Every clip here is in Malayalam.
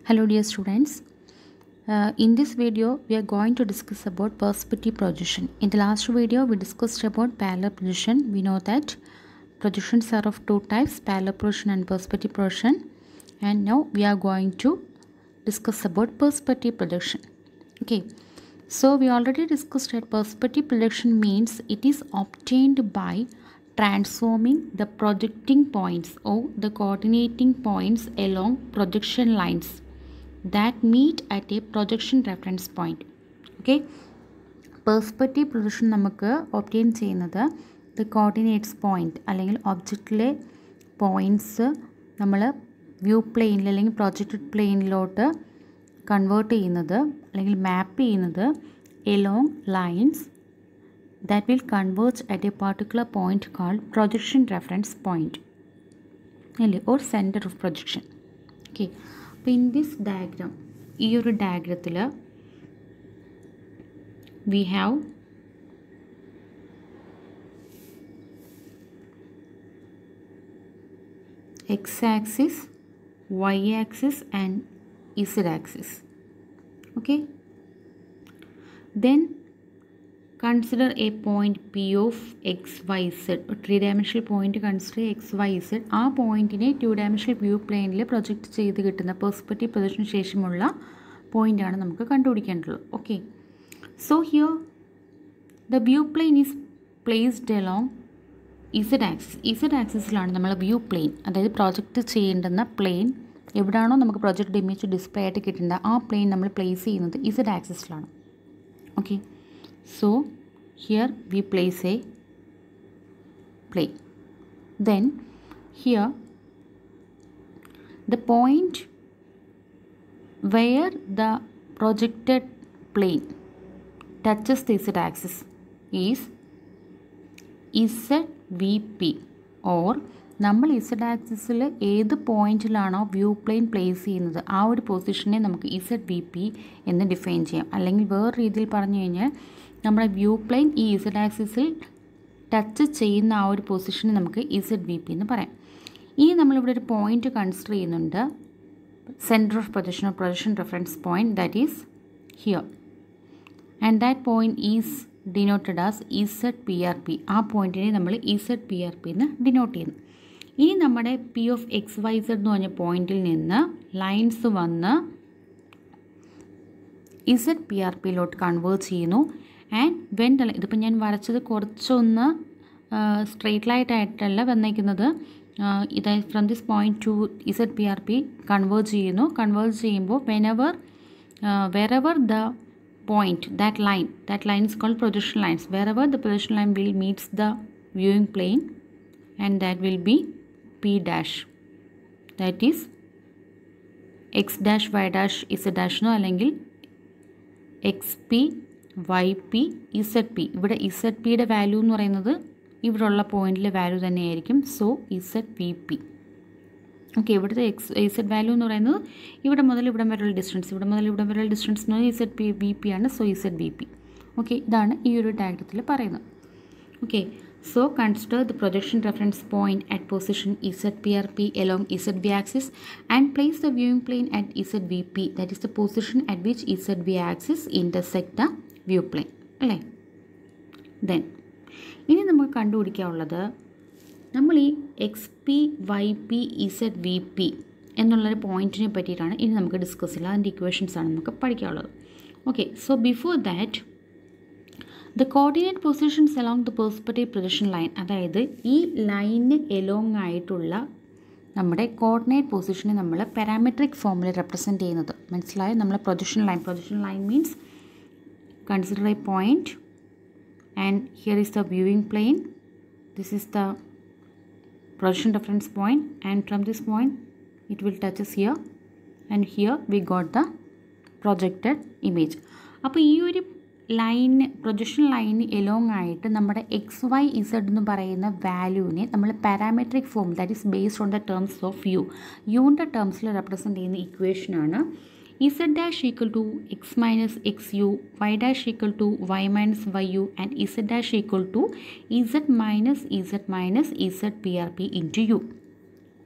Hello dear students. Uh, in this video we are going to discuss about perspective projection. In the last video we discussed about parallel projection. We know that projections are of two types parallel projection and perspective projection. And now we are going to discuss about perspective projection. Okay. So we already discussed that perspective projection means it is obtained by transforming the projecting points or the coordinating points along projection lines that meet at a projection reference point. Okay. Perspective projection നമുക്ക് ഒപ്റ്റെയിൻ ചെയ്യുന്നത് ദ കോർഡിനേറ്റ്സ് പോയിൻ്റ് അല്ലെങ്കിൽ ഒബ്ജക്റ്റിലെ പോയിൻറ്റ്സ് നമ്മൾ വ്യൂ പ്ലെയിനിൽ അല്ലെങ്കിൽ പ്രൊജക്റ്റഡ് പ്ലെയിനിലോട്ട് കൺവേർട്ട് ചെയ്യുന്നത് അല്ലെങ്കിൽ മാപ്പ് ചെയ്യുന്നത് along lines that will convert at a particular point called projection reference point അല്ലേ or centre of projection okay അപ്പോൾ ഇൻ ദിസ് ഡയഗ്രാം ഈ ഒരു ഡയഗ്രത്തിൽ we have x axis y axis and z axis okay then consider a point p of x y z three dimensional point consider x y z ആ പോയിന്റിനെ ടു ഡയമെൻഷണൽ വ്യൂ പ്ലെയിനിൽ പ്രൊജക്റ്റ് ചെയ്ത് കിട്ടുന്ന പെർസ്പെക്റ്റീവ് പ്രൊജക്ഷന് ശേഷമുള്ള പോയിന്റാണ് നമുക്ക് കണ്ടുപിടിക്കേണ്ടത് okay so here the view plane is placed along z axis z ആക്സിസിലാണ് നമ്മൾ വ്യൂ പ്ലെയിൻ അതായത് പ്രോജക്റ്റ് ചെയ്യേണ്ടുന്ന പ്ലെയിൻ എവിടാണോ നമുക്ക് പ്രൊജക്റ്റ് ഇമേജ് ഡിസ്പ്ലേ ആയിട്ട് കിട്ടേണ്ട ആ പ്ലെയിൻ നമ്മൾ പ്ലേസ് ചെയ്യുന്നത് ഇസഡ് ആക്സിസിലാണ് okay so here we place a plane then here the point where the projected plane touches the z axis is ZVP or നമ്മൾ ഇസഡ് ആക്സിസിൽ ഏത് പോയിന്റിലാണോ വ്യൂ പ്ലെയിൻ പ്ലേസ് ചെയ്യുന്നത് ആ ഒരു പൊസിഷനെ നമുക്ക് ഇസഡ് വി പി എന്ന് ഡിഫൈൻ ചെയ്യാം അല്ലെങ്കിൽ വേറെ രീതിയിൽ പറഞ്ഞു കഴിഞ്ഞാൽ നമ്മുടെ വ്യൂ പ്ലെയിൻ ഈ ഇസഡ് ആക്സിസിൽ ടച്ച് ചെയ്യുന്ന ആ ഒരു പൊസിഷനെ നമുക്ക് ഇസഡ് വി പി എന്ന് പറയാം ഇനി നമ്മളിവിടെ ഒരു പോയിന്റ് കൺസിഡർ ചെയ്യുന്നുണ്ട് center of projection or projection reference point that is here and that point is denoted as ZPRP ആ പോയിന്റിനെ നമ്മൾ ഇസഡ് പി ആർ പി എന്ന് ഡിനോട്ട് ചെയ്യുന്നു ഇനി നമ്മുടെ p of x y z എന്ന് പറഞ്ഞ പോയിന്റിൽ നിന്ന് ലൈൻസ് വന്ന് ഇസഡ് പി ആർ പിയിലോട്ട് കൺവേർട്ട് ചെയ്യുന്നു ആൻഡ് വെൻ ദ ഇതിപ്പോൾ ഞാൻ വരച്ചത് കുറച്ചൊന്ന് സ്ട്രെയിറ്റ് ലൈറ്റായിട്ടല്ല വന്നേക്കുന്നത് ഇത് from this point to z p r p convert ചെയ്യുന്നു കൺവേർട്ട് ചെയ്യുമ്പോൾ whenever wherever the point that line that line is called projection lines wherever the projection line will meats the viewing plane and that will be p dash that is x dash y dash z dash എന്നോ അല്ലെങ്കിൽ x p y p z p ഇവിടെ ഇസഡ് പിയുടെ വാല്യൂ എന്ന് പറയുന്നത് ഇവിടെയുള്ള പോയിന്റിലെ വാല്യൂ തന്നെയായിരിക്കും so z v p okay ഇവിടുത്തെ എക്സ് ഇസഡ് വാല്യൂ എന്ന് പറയുന്നത് ഇവിടെ മുതൽ ഇവിടെ വരെയുള്ള ഡിസ്റ്റൻസ് ഇവിടെ മുതൽ ഇവിടെ വരെയുള്ള ഡിസ്റ്റൻസ് എന്ന് പറഞ്ഞാൽ ഇസഡ് പി വി പി ആണ് so z v p okay ഇതാണ് ഈ ഒരു ഡയഗ്രത്തിൽ പറയുന്നത് okay so consider the projection reference point at position z p r p along z v axis and place the viewing plane at z v p that is the position at which z v axis intersect the view plane അല്ലേ ദെൻ ഇനി നമുക്ക് കണ്ടുപിടിക്കാനുള്ളത് നമ്മൾ ഈ x p y p Z v p എന്നുള്ളൊരു പോയിൻറ്റിനെ പറ്റിയിട്ടാണ് ഇനി നമുക്ക് ഡിസ്കസ് ചെയ്യുക അതിൻ്റെ ഇക്വേഷൻസ് ആണ് നമുക്ക് പഠിക്കാനുള്ളത് okay so before that the coordinate positions along the perspective projection line അതായത് ഈ ലൈനിന് എലോങ് ആയിട്ടുള്ള നമ്മുടെ കോർഡിനേറ്റ് പൊസിഷനെ നമ്മൾ പാരാമെട്രിക് ഫോമിൽ റെപ്രസെൻറ്റ് ചെയ്യുന്നത് മനസ്സിലായോ നമ്മൾ projection line projection line means consider a point and here is the viewing plane this is the projection reference point and from this point it will touch us here and here we got the projected image അപ്പോൾ ഈ ഒരു ലൈന് പ്രൊജക്ഷൻ ലൈന് എലോങ് ആയിട്ട് നമ്മുടെ എക്സ് വൈ ഇസഡ് എന്ന് പറയുന്ന വാല്യൂവിനെ നമ്മൾ parametric form that is based on the terms of u യുവിൻ്റെ ടേംസിൽ റെപ്രസെൻറ്റ് ചെയ്യുന്ന ഇക്വേഷനാണ് z dash equal to x minus xu, y dash equal to y minus yu and z dash equal to z minus z minus z prp into u.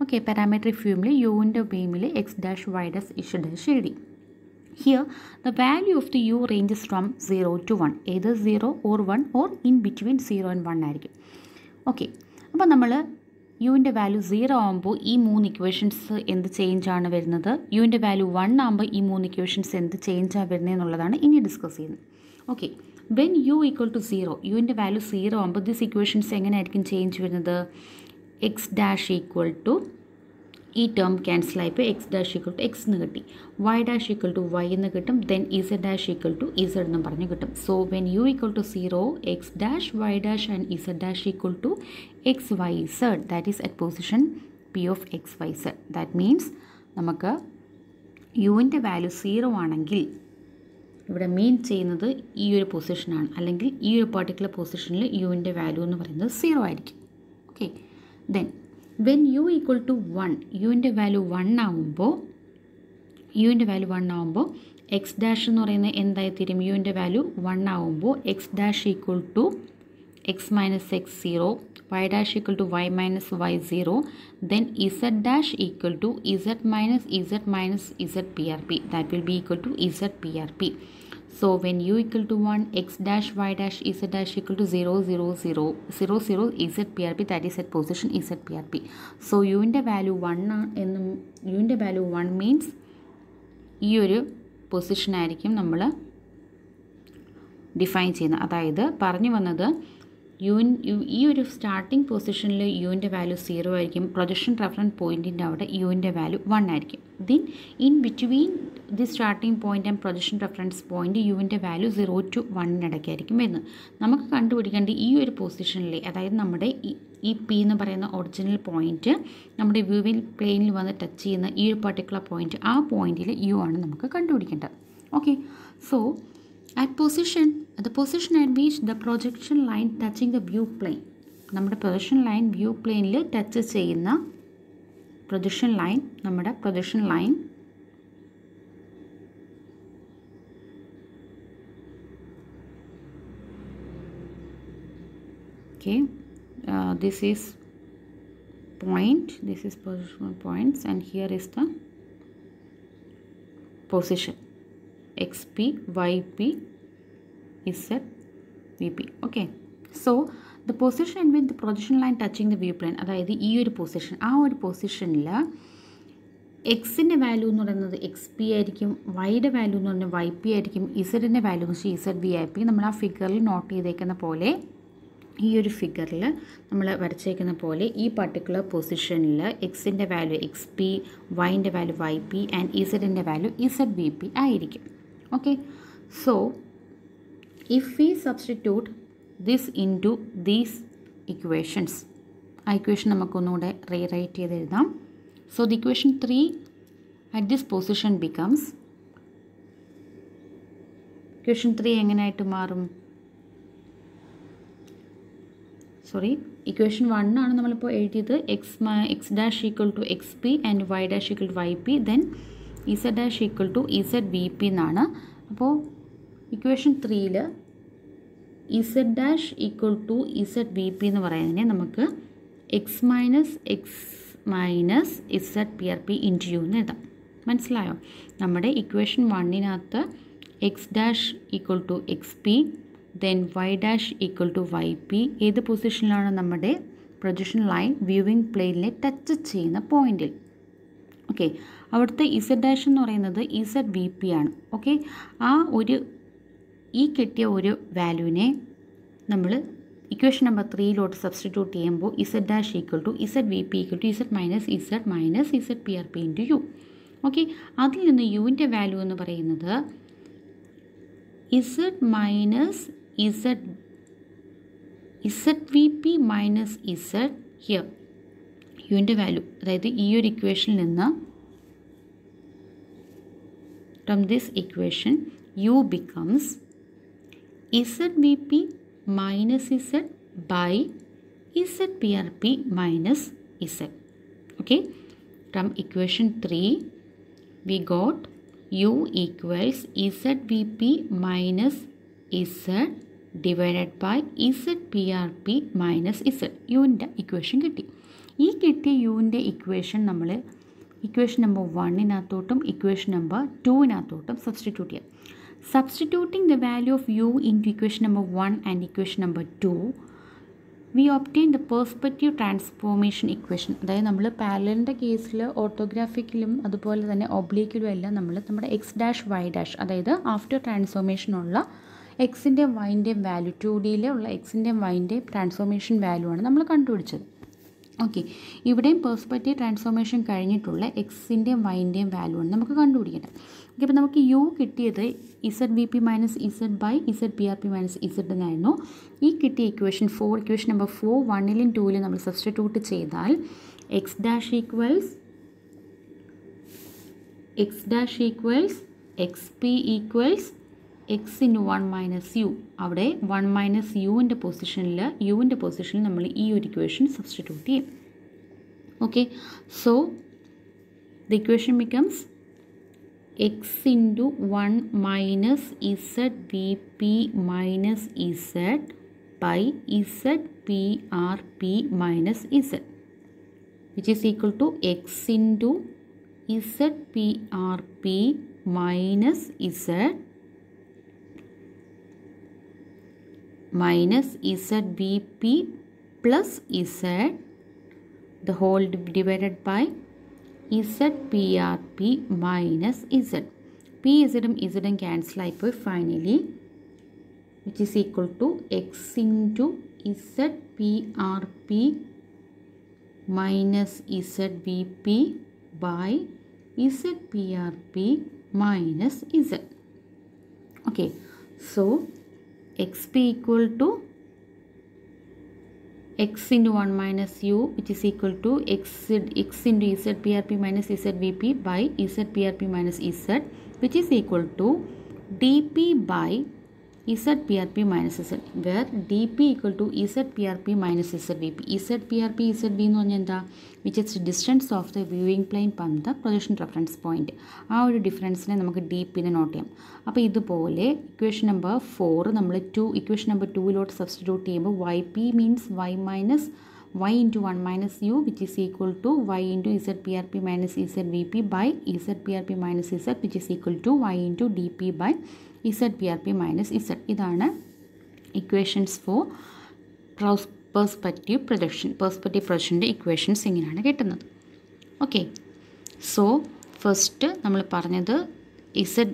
Okay parametric ഫ്യൂമിൽ യുവിൻ്റെ ബീമിൽ x dash y dash z dash എഴുതി here the value of the u ranges from zero to one ഏത് zero or one or in between zero and one ആയിരിക്കും ഓക്കെ അപ്പോൾ നമ്മൾ യുവിൻ്റെ വാല്യൂ സീറോ ആകുമ്പോൾ ഈ മൂന്ന് ഇക്വേഷൻസ് എന്ത് ചേഞ്ചാണ് വരുന്നത് യുവിൻ്റെ വാല്യൂ വൺ ആകുമ്പോൾ ഈ മൂന്ന് ഇക്വേഷൻസ് എന്ത് ചേഞ്ചാണ് വരുന്നത് എന്നുള്ളതാണ് ഇനി ഡിസ്കസ് ചെയ്യുന്നത് okay when u equal to zero യുവിൻ്റെ വാല്യൂ സീറോ ആകുമ്പോൾ ദിസ് ഇക്വേഷൻസ് എങ്ങനെയായിരിക്കും ചേഞ്ച് വരുന്നത് എക്സ് ഡാഷ് ഈക്വൽ ടു ഈ ടേം ക്യാൻസൽ ആയപ്പോൾ x dash equal to x എന്ന് കിട്ടി y dash equal to y എന്ന് കിട്ടും then z dash equal to z എന്നും പറഞ്ഞ് കിട്ടും so when u equal to zero x dash y dash and z dash equal to x y z that is at position p of x y z that means നമുക്ക് യുവിൻ്റെ വാല്യൂ സീറോ ആണെങ്കിൽ ഇവിടെ മീൻ ചെയ്യുന്നത് ഈ ഒരു പൊസിഷനാണ് അല്ലെങ്കിൽ ഈ ഒരു പർട്ടിക്കുലർ പൊസിഷനിൽ യുവിൻ്റെ വാല്യൂ എന്ന് പറയുന്നത് സീറോ ആയിരിക്കും okay then when u equal to one യുവിൻ്റെ വാല്യൂ വൺ ആവുമ്പോൾ യുവിൻ്റെ വാല്യൂ വൺ ആവുമ്പോൾ എക്സ് ഡാഷ് എന്ന് പറയുന്നത് എന്തായി തീരും യുവിൻ്റെ വാല്യൂ വൺ ആവുമ്പോൾ x dash equal to x minus x zero y dash equal to y minus y zero then z dash equal to z minus z minus z p r p that will be equal to z p r p So when u equal to 1, x dash, y dash, z dash equal to 0, 0, 0, 0, 0, z PRP that is at position z PRP. So യുവിൻ്റെ വാല്യൂ വൺ എന്നും യുവിൻ്റെ വാല്യൂ വൺ മീൻസ് ഈ ഒരു പൊസിഷനായിരിക്കും നമ്മൾ ഡിഫൈൻ ചെയ്യുന്നത് അതായത് പറഞ്ഞു വന്നത് യുവിൻ യു ഈ ഒരു സ്റ്റാർട്ടിംഗ് പൊസിഷനിൽ യുവിൻ്റെ വാല്യൂ സീറോ ആയിരിക്കും പ്രൊജക്ഷൻ റെഫറൻസ് പോയിൻറ്റിൻ്റെ അവിടെ യുവിൻ്റെ വാല്യൂ വൺ ആയിരിക്കും then in between the starting point and projection reference point യുവിൻ്റെ വാല്യൂ സീറോ ടു വണ്ണിനിടയ്ക്കായിരിക്കും വരുന്നത് നമുക്ക് കണ്ടുപിടിക്കേണ്ട ഈ ഒരു പൊസിഷനിൽ അതായത് നമ്മുടെ ഈ പി എന്ന് പറയുന്ന ഒറിജിനൽ പോയിൻറ്റ് നമ്മുടെ വ്യൂവിൽ പ്ലെയിനിൽ വന്ന് ടച്ച് ചെയ്യുന്ന ഈ ഒരു പർട്ടിക്കുലർ പോയിൻറ്റ് ആ പോയിൻറ്റിൽ യു ആണ് നമുക്ക് കണ്ടുപിടിക്കേണ്ടത് okay so at position the position at which the projection line touching the view plane നമ്മുടെ പ്രൊജക്ഷൻ ലൈൻ വ്യൂ പ്ലെയിനിൽ ടച്ച് ചെയ്യുന്ന പ്രൊജക്ഷൻ ലൈൻ നമ്മുടെ projection line okay uh, this is point this is position points and here is the position xp yp z vp okay so the position with the projection line touching the view plane അതായത് ഈ ഒരു പൊസിഷൻ ആ ഒരു പൊസിഷനിൽ എക്സിൻ്റെ വാല്യൂ എന്ന് പറയുന്നത് എക്സ് പി ആയിരിക്കും വൈയുടെ വാല്യൂ എന്ന് പറഞ്ഞാൽ വൈ പി ആയിരിക്കും ഇസഡിൻ്റെ വാല്യൂ എന്ന് വെച്ചാൽ ഇസഡ് വി ഐ പി നമ്മൾ ആ ഫിഗറിൽ നോട്ട് ചെയ്തേക്കുന്ന പോലെ ഈ ഒരു ഫിഗറിൽ നമ്മൾ വരച്ചേക്കുന്ന പോലെ ഈ പർട്ടിക്കുലർ പൊസിഷനിൽ എക്സിൻ്റെ വാല്യൂ എക്സ് പി വൈൻ്റെ വാല്യൂ വൈ പി ആൻഡ് ഇസഡിൻ്റെ വാല്യൂ ഇസഡ് വി പി ആയിരിക്കും okay so if we substitute this into these equations ആ ഇക്വേഷൻ നമുക്കൊന്നുകൂടെ റീറൈറ്റ് ചെയ്ത് എഴുതാം so the equation three at this position becomes equation three എങ്ങനെയായിട്ട് മാറും സോറി ഇക്വേഷൻ വൺ ആണ് നമ്മളിപ്പോൾ എഴുതിയത് x x dash equal to x p and y dash equal to y p then z dash equal to z v p എന്നാണ് അപ്പോൾ ഇക്വേഷൻ ത്രീയിൽ z dash equal to z v p എന്ന് പറയുന്നതിനെ നമുക്ക് x minus x minus z p r p into u എന്ന് എഴുതാം മനസ്സിലായോ നമ്മുടെ ഇക്വേഷൻ വണ്ണിനകത്ത് x dash equal to x p then y dash equal to y p ഏത് പൊസിഷനിലാണ് നമ്മുടെ പ്രൊജക്ഷൻ ലൈൻ വ്യൂവിങ് പ്ലെയിനിലെ ടച്ച് ചെയ്യുന്ന പോയിന്റിൽ ഓക്കെ അവിടുത്തെ ഇസഡ് ഡാഷ് എന്ന് പറയുന്നത് ഇസഡ് വി പി ആണ് ഓക്കെ ആ ഒരു ഈ കിട്ടിയ ഒരു വാല്യൂവിനെ നമ്മൾ ഇക്വേഷൻ നമ്പർ ത്രീയിലോട്ട് സബ്സ്റ്റിറ്റ്യൂട്ട് ചെയ്യുമ്പോൾ z dash equal to z v p equal to z minus z minus z p r p into u okay അതിൽ നിന്ന് യുവിൻ്റെ വാല്യൂ എന്ന് പറയുന്നത് z minus z z v p minus z here യുവിൻ്റെ വാല്യൂ അതായത് ഈ ഒരു ഇക്വേഷനിൽ നിന്ന് from this equation u becomes z v p minus z by z p r p minus z okay from equation three we got u equals zvp minus z divided by zpRp minus z യുവിൻ്റെ ഇക്വേഷൻ കിട്ടി ഈ കിട്ടിയ യുവിൻ്റെ ഇക്വേഷൻ നമ്മൾ ഇക്വേഷൻ നമ്പർ വണ്ണിനകത്തോട്ടും ഇക്വേഷൻ നമ്പർ ടുവിനകത്തോട്ടും സബ്സ്റ്റിറ്റ്യൂട്ട് ചെയ്യാം substituting the value of u into equation number one and equation number two we obtain the perspective transformation equation അതായത് നമ്മൾ പാരലിൻ്റെ കേസിൽ ഓർത്തോഗ്രാഫിക്കിലും അതുപോലെ തന്നെ ഒബ്ലീക്കിലും എല്ലാം നമ്മൾ നമ്മുടെ എക്സ് ഡാഷ് വൈ ഡാഷ് അതായത് ആഫ്റ്റർ ട്രാൻസ്ഫോർമേഷനുള്ള എക്സിൻ്റെയും വൈൻ്റെയും വാല്യൂ ടു ഡിയിലെ ഉള്ള എക്സിൻ്റെയും വൈൻ്റെയും ട്രാൻസ്ഫോർമേഷൻ വാല്യൂ ആണ് നമ്മൾ കണ്ടുപിടിച്ചത് ഓക്കെ ഇവിടെയും പേഴ്സ്പെക്റ്റീവ് ട്രാൻസ്ഫോർമേഷൻ കഴിഞ്ഞിട്ടുള്ള എക്സിൻ്റെയും വൈൻ്റെയും വാല്യൂ ആണ് നമുക്ക് കണ്ടുപിടിക്കേണ്ടത് ഓക്കെ അപ്പോൾ നമുക്ക് യു കിട്ടിയത് z v p minus z by z p r p minus z എന്നായിരുന്നു ഈ കിട്ടിയ equation four equation number four വണ്ണിലും ടൂവിലും നമ്മൾ സബ്സ്റ്റിറ്റ്യൂട്ട് ചെയ്താൽ x dash equals x dash equals x p equals x into one minus u അവിടെ വൺ മൈനസ് യുവിൻ്റെ പൊസിഷനിൽ യുവിൻ്റെ പൊസിഷനിൽ നമ്മൾ ഈ ഒരു ഇക്വേഷൻ സബ്സ്റ്റിറ്റ്യൂട്ട് ചെയ്യും okay so the equation becomes x into one minus z v p minus z by z p r p minus z which is equal to x into z p r p minus z minus ZVP plus Z the whole divided by ZPRP minus Z. P Zഉം Zഉം cancel ആയിപ്പോയി finally which is equal to X into ZPRP minus ZVP by ZPRP minus Z. Okay, so xp equal to x into 1 minus u which is equal to x, x into zprp minus zvp by zprp minus z which is equal to dp by zprp minus z where dp equal to zprp minus zvp zprp zv എന്ന് പറഞ്ഞാൽ എന്താ which is distance of the viewing plane from the projection reference point ആ ഒരു ഡിഫറൻസിനെ നമുക്ക് ഡി പിന്നെ നോട്ട് ചെയ്യാം അപ്പോൾ ഇതുപോലെ ഇക്വേഷൻ നമ്പർ ഫോർ നമ്മൾ ടു ഇക്വേഷൻ നമ്പർ ടൂവിലോട്ട് സബ്സ്റ്റിറ്റ്യൂട്ട് ചെയ്യുമ്പോൾ y p means y minus y into 1 minus u which is equal to y into zprp minus zvp by zprp minus z which is equal to y into dp by zprp minus z ഇതാണ് equations for perspective projection perspective പ്രൊജക്ഷൻ്റെ ഇക്വേഷൻസ് ഇങ്ങനെയാണ് കിട്ടുന്നത് ഓക്കെ സോ ഫസ്റ്റ് നമ്മൾ പറഞ്ഞത് z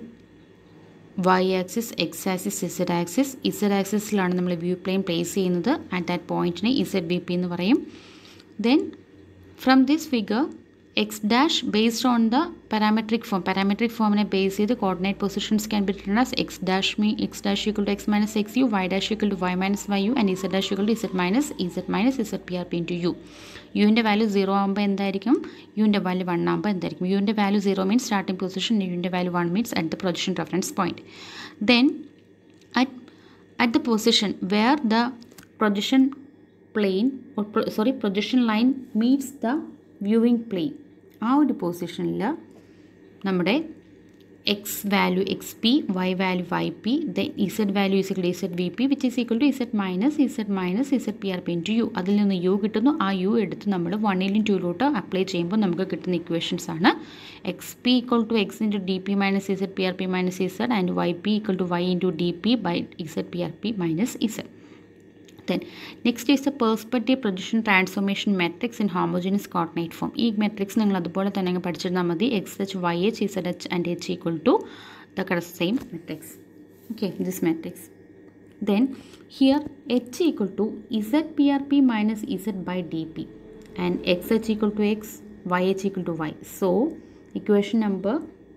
y axis x axis z axis z ആക്സിസിലാണ് നമ്മൾ വ്യൂ പ്ലെയിൻ പ്ലേസ് ചെയ്യുന്നത് അറ്റ് ദാറ്റ് പോയിന്റിനെ ഇസഡ് ബി പി എന്ന് പറയും then from this figure x dash based on the parametric form parametric ഫോമിനെ ബേസ് ചെയ്ത് coordinate positions can be written as x dash me x dash equal to x minus X u y dash equal to y minus y u and z dash equal to z minus z minus z p r p into u യുവിൻ്റെ വാല്യൂ സീറോ ആകുമ്പോൾ എന്തായിരിക്കും യുവിൻ്റെ വാല്യൂ വൺ ആകുമ്പോൾ എന്തായിരിക്കും യുവിൻ്റെ value zero means starting position യുവിൻ്റെ value one means at the projection reference point then at at the position where the projection plane or pro, sorry projection line meets the viewing plane ആ ഒരു പൊസിഷനിൽ നമ്മുടെ x value x p y value y p then z value is equal z v p which is equal to z minus z minus z p r p into u അതിൽ നിന്ന് യു കിട്ടുന്നു ആ യു എടുത്ത് നമ്മൾ വണ്ണിലും ടൂയിലോട്ട് അപ്ലൈ ചെയ്യുമ്പോൾ നമുക്ക് കിട്ടുന്ന ഇക്വേഷൻസ് ആണ് x p equal to x into d p minus z p r p minus z and y p equal to y into d p by z p r p minus z then next is the perspective projection transformation matrix in homogeneous coordinate form ഈ മെട്രിക്സ് നിങ്ങൾ അതുപോലെ തന്നെ അങ്ങ് പഠിച്ചിരുന്നാൽ മതി x h y h z h and h equal to the same matrix okay this matrix then here h equal to zpRp minus z by dp and xh equal to x yh equal to y so equation number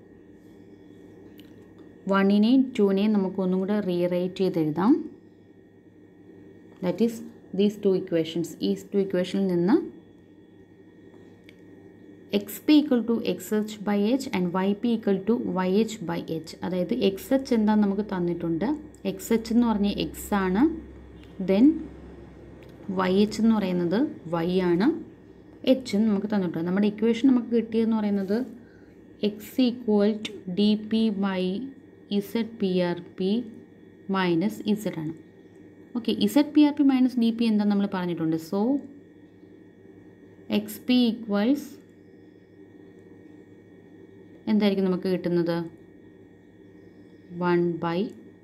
വണ്ണിനെയും ടൂവിനെയും നമുക്ക് ഒന്നും കൂടെ റീറൈറ്റ് ചെയ്ത് എഴുതാം that is these two equations ഈ ടു ഇക്വേഷനിൽ നിന്ന് x p equal to x h by h and y p equal to y h by h അതായത് എക്സ് എച്ച് എന്താണെന്ന് നമുക്ക് തന്നിട്ടുണ്ട് എക്സ് എച്ച് എന്ന് പറഞ്ഞാൽ എക്സ് ആണ് ദെൻ വൈ എച്ച് എന്ന് പറയുന്നത് വൈ ആണ് എച്ച് എന്ന് നമുക്ക് തന്നിട്ടുണ്ട് നമ്മുടെ ഇക്വേഷൻ നമുക്ക് കിട്ടിയതെന്ന് പറയുന്നത് x equal to d p by z p r p minus z ആണ് okay z p r p minus d p എന്താ നമ്മൾ പറഞ്ഞിട്ടുണ്ട് സോ എക്സ് പി ഈക്വൽസ് എന്തായിരിക്കും നമുക്ക് കിട്ടുന്നത് one by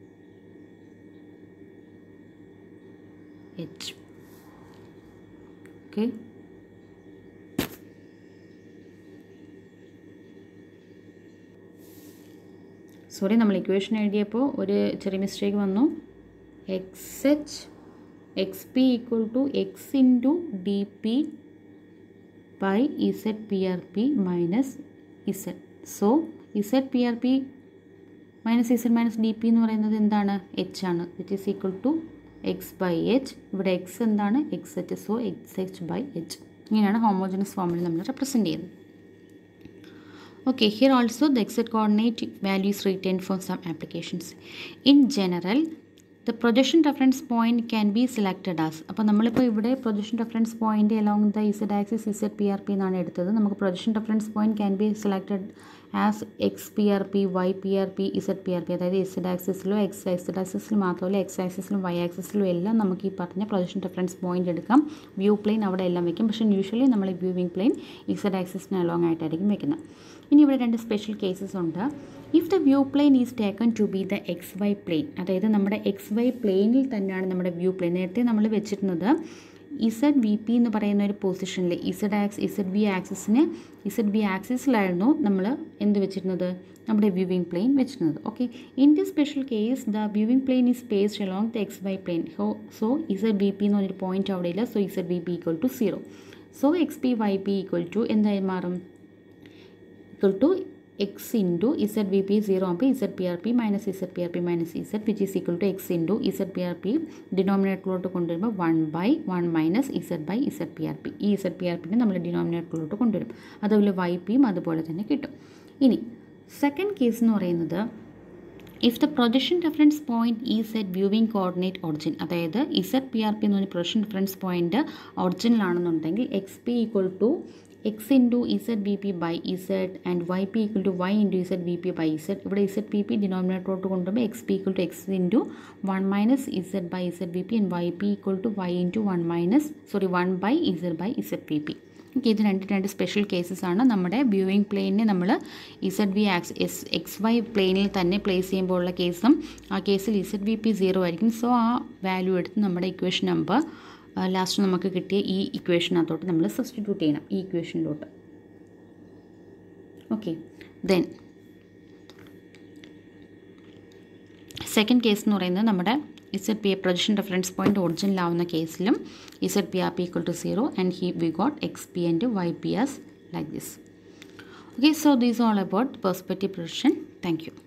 h okay sorry നമ്മൾ ഇക്വേഷൻ എഴുതിയപ്പോൾ ഒരു ചെറിയ മിസ്റ്റേക്ക് വന്നു x h x p equal to x into d p by z p r p minus z so z p r p minus z minus d p എന്ന് പറയുന്നത് എന്താണ് എച്ച് ആണ് which is equal to x by h ഇവിടെ എക്സ് എന്താണ് x h so x h by h ഇങ്ങനെയാണ് ഹോമോജനസ് ഫോമിൽ നമ്മൾ റെപ്രസെൻറ്റ് ചെയ്യുന്നത് Okay, here also the exact coordinate value is retained for some applications. In general, the projection reference point can be selected as അപ്പോൾ നമ്മളിപ്പോൾ ഇവിടെ projection reference point along the z axis z p r p എന്നാണ് എടുത്തത് നമുക്ക് projection reference point can be selected as x p r p y p r p z p r p അതായത് ഇസഡ് ആക്സിസിലോ എക്സ് ഇസഡ് ആക്സിസിലും മാത്രമല്ല എക്സ് ആക്സിസിലും വൈ ആക്സിസിലും എല്ലാം നമുക്ക് ഈ പറഞ്ഞ പ്രൊജക്ഷൻ റെഫറൻസ് പോയിന്റ് എടുക്കാം വ്യൂ പ്ലെയിൻ അവിടെ എല്ലാം വെക്കും പക്ഷേ യൂഷ്വലി നമ്മൾ ഈ വ്യൂവിംഗ് പ്ലെയിൻ ഇസഡ് ആക്സിസിന് അലോങ് ആയിട്ടായിരിക്കും വെക്കുന്നത് ഇനി ഇവിടെ രണ്ട് സ്പെഷ്യൽ കേസസ് ഉണ്ട് if the view plane is taken to be the x y plane അതായത് നമ്മുടെ എക്സ് വൈ പ്ലെയിനിൽ തന്നെയാണ് നമ്മുടെ വ്യൂ പ്ലെയിൻ നേരത്തെ നമ്മൾ വെച്ചിരുന്നത് ഇസഡ് വി പി എന്ന് പറയുന്ന ഒരു പൊസിഷനിൽ ഇസഡ് ആക്സ് ഇസഡ് വി ആക്സിസിന് ഇസഡ് വി ആക്സിസിലായിരുന്നു നമ്മൾ എന്ത് വെച്ചിരുന്നത് നമ്മുടെ വ്യൂവിംഗ് പ്ലെയിൻ വെച്ചിരുന്നത് okay in the special case the viewing plane is spaced along the x y plane so so z v p എന്ന് പറഞ്ഞൊരു പോയിന്റ് അവിടെ ഇല്ല so z v p equal to zero so x p y p equal to എന്തായി മാറും equal to x into ZVP 0 ആകുമ്പോൾ z p r p minus z p r p minus z which is equal to x into z p r p ഡിനോമിനേറ്ററിലോട്ട് കൊണ്ടുവരുമ്പോൾ one by one minus z by z p r p ഈ ഇസഡ് പി ആർ പിന്നെ നമ്മൾ ഡിനോമിനേറ്ററിലോട്ട് കൊണ്ടുവരും അതുപോലെ വൈ പിയും അതുപോലെ തന്നെ കിട്ടും ഇനി സെക്കൻഡ് കേസ് എന്ന് പറയുന്നത് if the projection reference point is at viewing coordinate origin അതായത് ഇസഡ് പി ആർ പി എന്ന് പറഞ്ഞ പ്രൊജക്ഷൻ റെഫറൻസ് പോയിന്റ് ഒറിജിനിലാണെന്നുണ്ടെങ്കിൽ x p equal to x into z b p by z and y p equal to y into z b p by z ഇവിടെ ഇസഡ് പി പി ഡിനോമിനേറ്ററോട്ട് കൊണ്ടുപോകുമ്പോൾ x p equal to x into one minus z by z b p and y p equal to y into one minus sorry one by z by z p p okay ഇത് രണ്ട് രണ്ട് സ്പെഷ്യൽ കേസസ് ആണ് നമ്മുടെ വ്യൂവിംഗ് പ്ലെയിനിനെ നമ്മൾ z v axis x y പ്ലെയിനിൽ തന്നെ പ്ലേസ് ചെയ്യുമ്പോൾ ഉള്ള കേസും ആ കേസിൽ ഇസഡ് വി പി സീറോ ആയിരിക്കും സോ ആ വാല്യൂ എടുത്ത് നമ്മുടെ ഇക്വേഷൻ നമ്പർ ലാസ്റ്റ് നമുക്ക് കിട്ടിയ ഈ ഇക്വേഷനകത്തോട്ട് നമ്മൾ സബ്സ്റ്റിറ്റ്യൂട്ട് ചെയ്യണം ഈ ഇക്വേഷനിലോട്ട് ഓക്കെ ദെൻ സെക്കൻഡ് കേസ് എന്ന് പറയുന്നത് നമ്മുടെ z p projection reference point ഒറിജിനലാവുന്ന കേസിലും z p r p equal to zero and he we got x p and y p as like this okay so these all about perspective projection thank you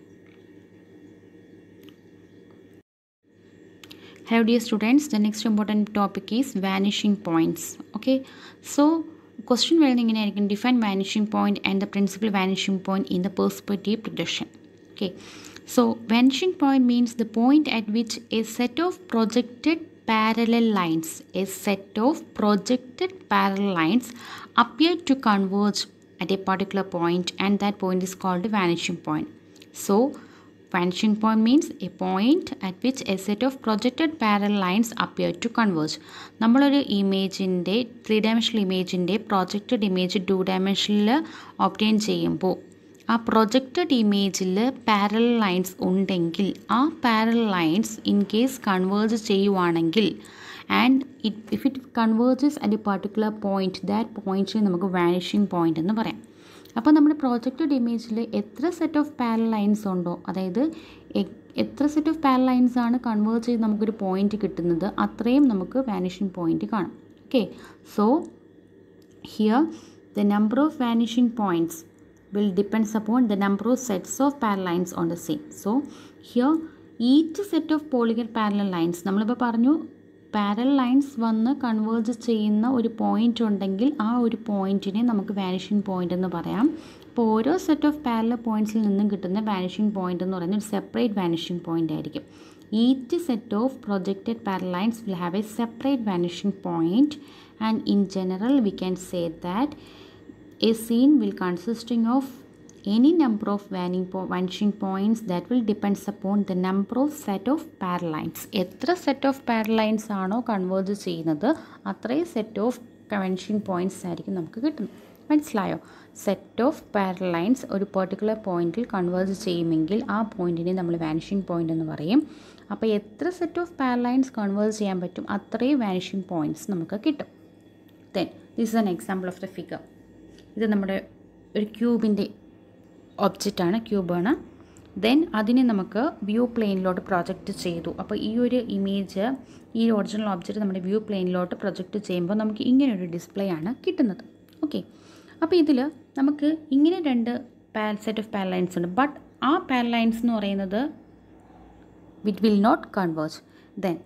Hello dear students, the next important topic is vanishing points. Okay, so question വരുന്നത് ഇങ്ങനെയായിരിക്കും define vanishing point and the principal vanishing point in the perspective projection okay so vanishing point means the point at which a set of projected parallel lines a set of projected parallel lines appear to converge at a particular point and that point is called a vanishing point so vanishing point means a point at which a set of projected parallel lines appear to converge നമ്മളൊരു ഇമേജിൻ്റെ ത്രീ ഡയമെൻഷണൽ ഇമേജിൻ്റെ പ്രൊജക്റ്റഡ് ഇമേജ് ടു ഡയമെൻഷനിൽ ഒപ്റ്റെയിൻ ചെയ്യുമ്പോൾ ആ പ്രൊജക്റ്റഡ് ഇമേജിൽ പാരൽ ലൈൻസ് ഉണ്ടെങ്കിൽ ആ parallel lines in case converge ചെയ്യുവാണെങ്കിൽ and it if it converges at a particular point that പോയിൻറ്റിനെ നമുക്ക് വാനിഷിംഗ് പോയിൻ്റ് എന്ന് പറയാം അപ്പോൾ നമ്മുടെ പ്രോജക്റ്റഡ് ഇമേജിൽ എത്ര സെറ്റ് ഓഫ് പാരൽ ലൈൻസ് ഉണ്ടോ അതായത് എത്ര സെറ്റ് ഓഫ് പാരൽ ലൈൻസ് ആണ് കൺവേർട്ട് ചെയ്ത് നമുക്കൊരു പോയിന്റ് കിട്ടുന്നത് അത്രയും നമുക്ക് വാനിഷിംഗ് പോയിന്റ് കാണാം okay so here the number of vanishing points will depends upon the number of sets of parallel lines on the same. So here each set of polygon parallel lines നമ്മളിപ്പോൾ പറഞ്ഞു പാരൽ ലൈൻസ് വന്ന് കൺവേർജ് ചെയ്യുന്ന ഒരു പോയിന്റ് ഉണ്ടെങ്കിൽ ആ ഒരു പോയിന്റിനെ നമുക്ക് വാനിഷിംഗ് പോയിന്റ് എന്ന് പറയാം അപ്പോൾ ഓരോ സെറ്റ് ഓഫ് പാരലൽ പോയിന്റ്സിൽ നിന്നും കിട്ടുന്ന വാനിഷിംഗ് പോയിന്റ് എന്ന് പറയുന്നത് ഒരു സെപ്പറേറ്റ് വാനിഷിംഗ് പോയിന്റ് ആയിരിക്കും each set of projected parallel lines will have a separate vanishing point and in general we can say that a scene will consisting of any number of vanishing, po vanishing points that will depends upon the number of set of parallel lines എത്ര സെറ്റ് ഓഫ് പാരൽ ലൈൻസ് ആണോ കൺവേർജ് ചെയ്യുന്നത് അത്രയും സെറ്റ് ഓഫ് കൺവെൻഷൻ പോയിൻറ്റ്സ് ആയിരിക്കും നമുക്ക് കിട്ടുന്നത് മനസ്സിലായോ സെറ്റ് ഓഫ് പാരലൈൻസ് ഒരു പെർട്ടിക്കുലർ പോയിന്റിൽ കൺവേർജ് ചെയ്യുമെങ്കിൽ ആ പോയിന്റിനെ നമ്മൾ വാനിഷിംഗ് പോയിന്റ് എന്ന് പറയും അപ്പോൾ എത്ര സെറ്റ് ഓഫ് പാരലൈൻസ് കൺവേർജ് ചെയ്യാൻ പറ്റും അത്രയും വാനിഷിംഗ് പോയിൻറ്റ്സ് നമുക്ക് കിട്ടും then this is an example of the figure ഇത് നമ്മുടെ ഒരു ക്യൂബിൻ്റെ ഒബ്ജക്റ്റാണ് ക്യൂബാണ് ദെൻ അതിനെ നമുക്ക് വ്യൂ പ്ലെയിനിലോട്ട് പ്രൊജക്റ്റ് ചെയ്തു അപ്പോൾ ഈ ഒരു ഇമേജ് ഈ ഒറിജിനൽ ഒബ്ജക്റ്റ് നമ്മുടെ വ്യൂ പ്ലെയിനിലോട്ട് പ്രൊജക്റ്റ് ചെയ്യുമ്പോൾ നമുക്ക് ഇങ്ങനെ ഒരു ഡിസ്പ്ലേ ആണ് കിട്ടുന്നത് ഓക്കെ അപ്പോൾ ഇതിൽ നമുക്ക് ഇങ്ങനെ രണ്ട് പാൽ സെറ്റ് ഓഫ് പാരലൈൻസ് ഉണ്ട് ബട്ട് ആ പാരലൈൻസ് എന്ന് പറയുന്നത് വിറ്റ് വിൽ നോട്ട് കൺവേർജ് ദെൻ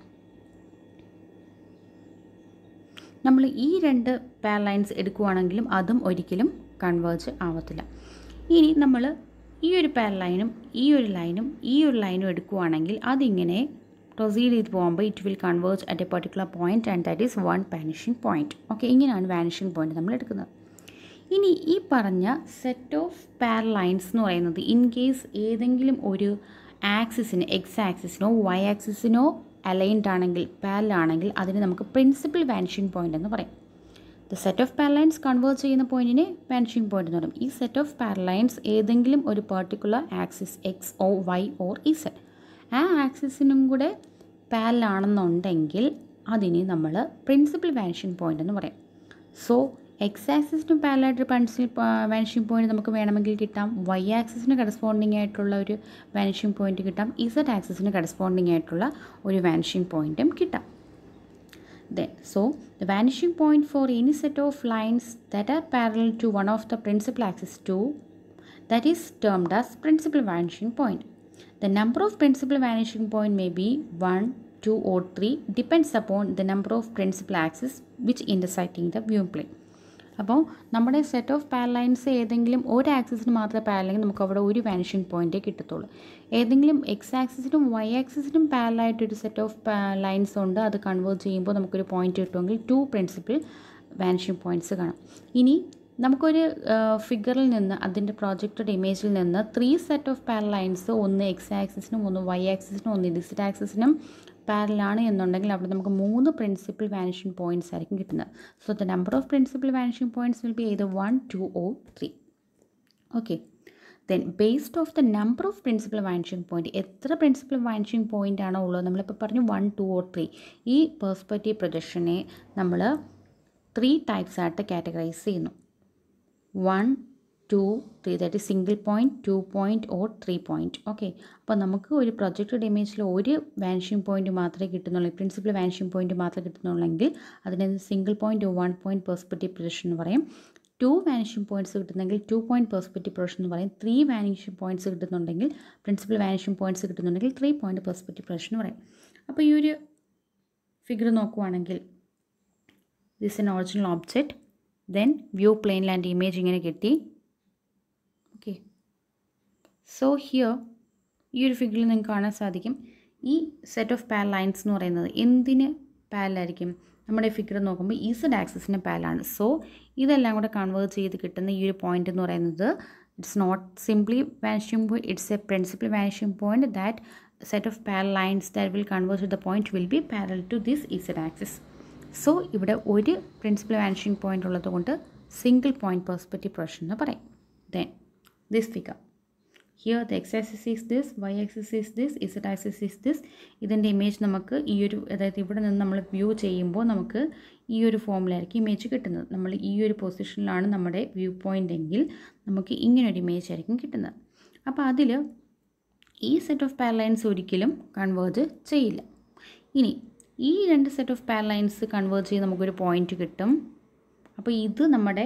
നമ്മൾ ഈ രണ്ട് പാരലൈൻസ് എടുക്കുകയാണെങ്കിലും അതും ഒരിക്കലും കൺവേർജ് ആവത്തില്ല ഇനി നമ്മൾ ഈ ഒരു പാരലൈനും ഈ ഒരു ലൈനും ഈ ഒരു ലൈനും എടുക്കുകയാണെങ്കിൽ അതിങ്ങനെ പ്രൊസീഡ് ചെയ്ത് പോകുമ്പോൾ it will converge at a particular point and that is one vanishing point okay ഇങ്ങനെയാണ് വാനിഷിംഗ് പോയിന്റ് നമ്മൾ എടുക്കുന്നത് ഇനി ഈ പറഞ്ഞ സെറ്റ് ഓഫ് പാരലൈൻസ് എന്ന് പറയുന്നത് ഇൻ കേസ് ഏതെങ്കിലും ഒരു ആക്സിസിന് എക്സ് ആക്സിസിനോ വൈ ആക്സിസിനോ അലൈൻഡ് ആണെങ്കിൽ പാരലാണെങ്കിൽ അതിന് നമുക്ക് പ്രിൻസിപ്പൽ വാനിഷിംഗ് പോയിന്റ് എന്ന് പറയും the set of parallel lines convert ചെയ്യുന്ന പോയിന്റിനെ വാനിഷിംഗ് പോയിന്റ് എന്ന് പറയും ഈ സെറ്റ് ഓഫ് പാരലൈൻസ് ഏതെങ്കിലും ഒരു particular axis x or y or z ആ ആക്സിസിനും കൂടെ പാരലാണെന്നുണ്ടെങ്കിൽ അതിനെ നമ്മൾ പ്രിൻസിപ്പൽ വാനിഷിംഗ് പോയിന്റ് എന്ന് പറയും സോ എക്സ് ആക്സിസിനും പാരലായിട്ട് പെൻസിൽ വാനിഷിംഗ് പോയിന്റ് നമുക്ക് വേണമെങ്കിൽ കിട്ടാം വൈ ആക്സിസിന് കറസ്പോണ്ടിങ് ആയിട്ടുള്ള ഒരു വാനിഷിംഗ് പോയിന്റ് കിട്ടാം ഇസഡ് ആക്സിസിന് കറസ്പോണ്ടിങ് ആയിട്ടുള്ള ഒരു വാനിഷിംഗ് പോയിന്റും കിട്ടാം then so the vanishing point for any set of lines that are parallel to one of the principal axis 2 that is termed as principal vanishing point the number of principal vanishing point may be 1 2 or 3 depends upon the number of principal axis which intersecting the view plane അപ്പോൾ നമ്മുടെ സെറ്റ് ഓഫ് പാരലൈൻസ് ഏതെങ്കിലും ഒരു ആക്സിസിന് മാത്രമേ പാരലെങ്കിൽ നമുക്ക് അവിടെ ഒരു വാനിഷിംഗ് പോയിന്റേ കിട്ടത്തുള്ളൂ ഏതെങ്കിലും എക്സ് ആക്സിസിനും വൈ ആക്സിസിനും പാരലായിട്ട് ഒരു സെറ്റ് ഓഫ് ലൈൻസ് ഉണ്ട് അത് കൺവേർട്ട് ചെയ്യുമ്പോൾ നമുക്കൊരു പോയിന്റ് കിട്ടുമെങ്കിൽ ടു പ്രിൻസിപ്പിൾ വാനിഷിംഗ് പോയിന്റ്സ് കാണാം ഇനി നമുക്കൊരു ഫിഗറിൽ നിന്ന് അതിൻ്റെ പ്രോജക്റ്റഡ് ഇമേജിൽ നിന്ന് ത്രീ സെറ്റ് ഓഫ് പാരലൈൻസ് ഒന്ന് എക്സ് ആക്സിസിനും ഒന്ന് വൈ ആക്സിസിനും ഒന്ന് ഡിസിറ്റ് ആക്സിസിനും പാരലാണ് എന്നുണ്ടെങ്കിൽ അവിടെ നമുക്ക് മൂന്ന് പ്രിൻസിപ്പൽ വാനിഷിംഗ് പോയിന്റ്സ് ആയിരിക്കും കിട്ടുന്നത് so the number of principal vanishing points will be ഏത് one two or three okay then based of the number of principal vanishing point എത്ര പ്രിൻസിപ്പൽ വാനിഷിംഗ് പോയിന്റ് ആണോ ഉള്ളത് നമ്മളിപ്പോൾ പറഞ്ഞു വൺ ടു ഓർ ത്രീ ഈ പെർസ്പെക്റ്റീവ് പ്രൊജക്ഷനെ നമ്മൾ ത്രീ ടൈപ്സ് ആയിട്ട് കാറ്റഗറൈസ് ചെയ്യുന്നു one two three that is single point two point or three point okay അപ്പോൾ നമുക്ക് ഒരു പ്രൊജക്റ്റഡ് ഇമേജിൽ ഒരു വാനിഷിംഗ് പോയിന്റ് മാത്രമേ കിട്ടുന്നുള്ളൂ പ്രിൻസിപ്പൽ വാനിഷിംഗ് പോയിന്റ് മാത്രമേ കിട്ടുന്നുള്ളെങ്കിൽ അതിനെ single point one point perspective projection എന്ന് പറയും ടു വാനിഷിംഗ് പോയിന്റ്സ് കിട്ടുന്നെങ്കിൽ ടു പോയിൻറ്റ് പെർസ്പെക്റ്റീവ് പ്രൊജക്ഷൻ എന്ന് പറയും ത്രീ വാനിഷിംഗ് പോയിന്റ്സ് കിട്ടുന്നുണ്ടെങ്കിൽ പ്രിൻസിപ്പൽ വാനിഷിംഗ് പോയിന്റ്സ് കിട്ടുന്നുണ്ടെങ്കിൽ ത്രീ പോയിൻറ്റ് പെർസ്പെക്റ്റീവ് പ്രൊജക്ഷൻ എന്ന് പറയും അപ്പോൾ ഈ ഒരു ഫിഗർ നോക്കുവാണെങ്കിൽ this and original object then view plane and image ഇങ്ങനെ കിട്ടി ഓക്കെ സോ ഹിയർ ഈ ഒരു ഫിഗറിൽ നിങ്ങൾക്ക് കാണാൻ സാധിക്കും ഈ സെറ്റ് ഓഫ് പാൽ ലൈൻസ് എന്ന് പറയുന്നത് എന്തിന് പാലായിരിക്കും നമ്മുടെ ഫിഗർ നോക്കുമ്പോൾ ഈസഡ് ആക്സിസിന് പാലാണ് സോ ഇതെല്ലാം കൂടെ കൺവേർട്ട് ചെയ്ത് കിട്ടുന്ന ഈ ഒരു പോയിന്റ് എന്ന് പറയുന്നത് it's not simply vanishing point it's a principal vanishing point that set of parallel lines that will convert the point will be parallel to this z axis so ഇവിടെ ഒരു പ്രിൻസിപ്പൽ വാനിഷിംഗ് പോയിന്റ് ഉള്ളത് കൊണ്ട് സിംഗിൾ പോയിന്റ് പെർസ്പെക്റ്റീവ് പ്രൊജക്ഷൻ എന്ന് പറയും then this figure. Here the x axis is this, y axis is this, z axis is this. ഇതിൻ്റെ ഇമേജ് നമുക്ക് ഈ ഒരു അതായത് ഇവിടെ നിന്ന് നമ്മൾ വ്യൂ ചെയ്യുമ്പോൾ നമുക്ക് ഈ ഒരു ഫോമിലായിരിക്കും ഇമേജ് കിട്ടുന്നത് നമ്മൾ ഈ ഒരു പൊസിഷനിലാണ് നമ്മുടെ വ്യൂ പോയിൻ്റ് എങ്കിൽ നമുക്ക് ഇങ്ങനെ ഒരു ഇമേജ് ആയിരിക്കും കിട്ടുന്നത് അപ്പോൾ അതിൽ ഈ സെറ്റ് ഓഫ് പാരലൈൻസ് ഒരിക്കലും കൺവേർജ് ചെയ്യില്ല ഇനി ഈ രണ്ട് സെറ്റ് ഓഫ് പാരലൈൻസ് കൺവേർജ് ചെയ്ത് നമുക്കൊരു പോയിന്റ് കിട്ടും അപ്പോൾ ഇത് നമ്മുടെ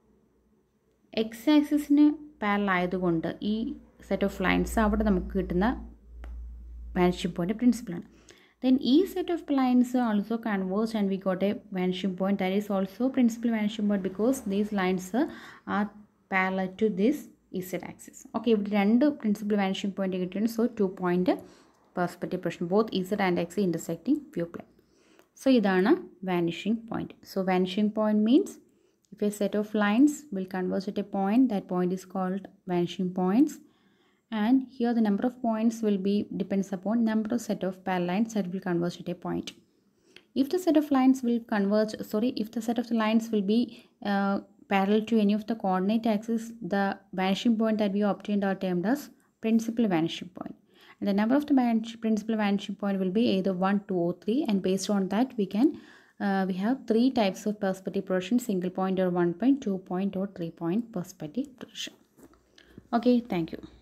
എക്സ് ആക്സിസിന് പാരലായതുകൊണ്ട് ഈ സെറ്റ് ഓഫ് ലൈൻസ് അവിടെ നമുക്ക് കിട്ടുന്ന വാനിഷിംഗ് പോയിൻ്റ് പ്രിൻസിപ്പിളാണ് ദെൻ ഈ set of lines also converse and we got a vanishing point that is also principal vanishing point because these lines are parallel to this Z axis okay ഇവിടെ രണ്ട് പ്രിൻസിപ്പൽ വാനിഷിംഗ് പോയിന്റ് കിട്ടിയിട്ടുണ്ട് സോ ടു പോയിന്റ് പെർസ്പെക്റ്റീവ് പ്രശ്നം both Z and X intersecting view plane so ഇതാണ് vanishing point so vanishing point means If a set of lines will converge at a point, that point is called vanishing points. And here the number of points will be depends upon number of set of parallel lines that will converge at a point. if the set of lines will converge sorry if the set of the lines will be uh, parallel to any of the coordinate axes the vanishing point that we obtained are termed as principal vanishing point and the number of the vanish, principal vanishing point will be either 1 2 or 3 and based on that we can uh, we have three types of perspective projection single point or one point two point or three point perspective projection okay thank you